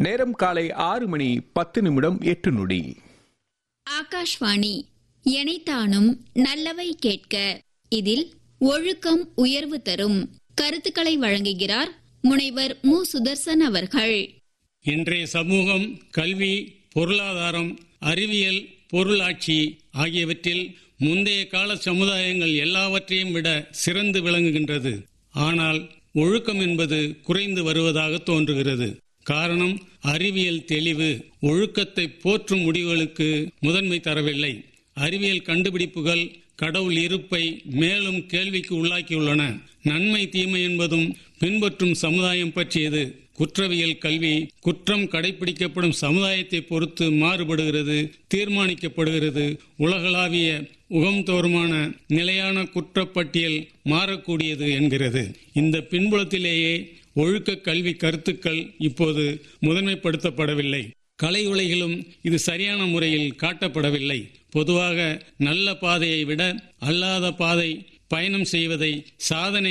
நேரம் காலை ஆறு மணி பத்து நிமிடம் எட்டு நொடி ஆகாஷ்வாணி எனைத்தானும் நல்லவை கேட்க இதில் ஒழுக்கம் உயர்வு தரும் கருத்துக்களை வழங்குகிறார் முனைவர் மு சுதர்சன் அவர்கள் இன்றைய சமூகம் கல்வி பொருளாதாரம் அறிவியல் பொருளாட்சி ஆகியவற்றில் முந்தைய கால சமுதாயங்கள் எல்லாவற்றையும் விட சிறந்து விளங்குகின்றது ஆனால் ஒழுக்கம் என்பது குறைந்து வருவதாக தோன்றுகிறது காரணம் அறிவியல் தெளிவு ஒழுக்கத்தை போற்றும் முடிவுகளுக்கு முதன்மை தரவில்லை அறிவியல் கண்டுபிடிப்புகள் கடவுள் இருப்பை மேலும் கேள்விக்கு உள்ளாக்கியுள்ளன நன்மை தீமை என்பதும் பின்பற்றும் சமுதாயம் பற்றியது குற்றவியல் கல்வி குற்றம் கடைபிடிக்கப்படும் சமுதாயத்தை பொறுத்து மாறுபடுகிறது தீர்மானிக்கப்படுகிறது உலகளாவிய உகம்தோறுமான நிலையான குற்றப்பட்டியல் மாறக்கூடியது என்கிறது இந்த பின்புலத்திலேயே ஒழுக்க கல்வி கருத்துக்கள் இப்போது முதன்மைப்படுத்தப்படவில்லை கலை உலகிலும் இது சரியான முறையில் காட்டப்படவில்லை பொதுவாக நல்ல பாதையை விட அல்லாத பாதை பயணம் செய்வதை சாதனை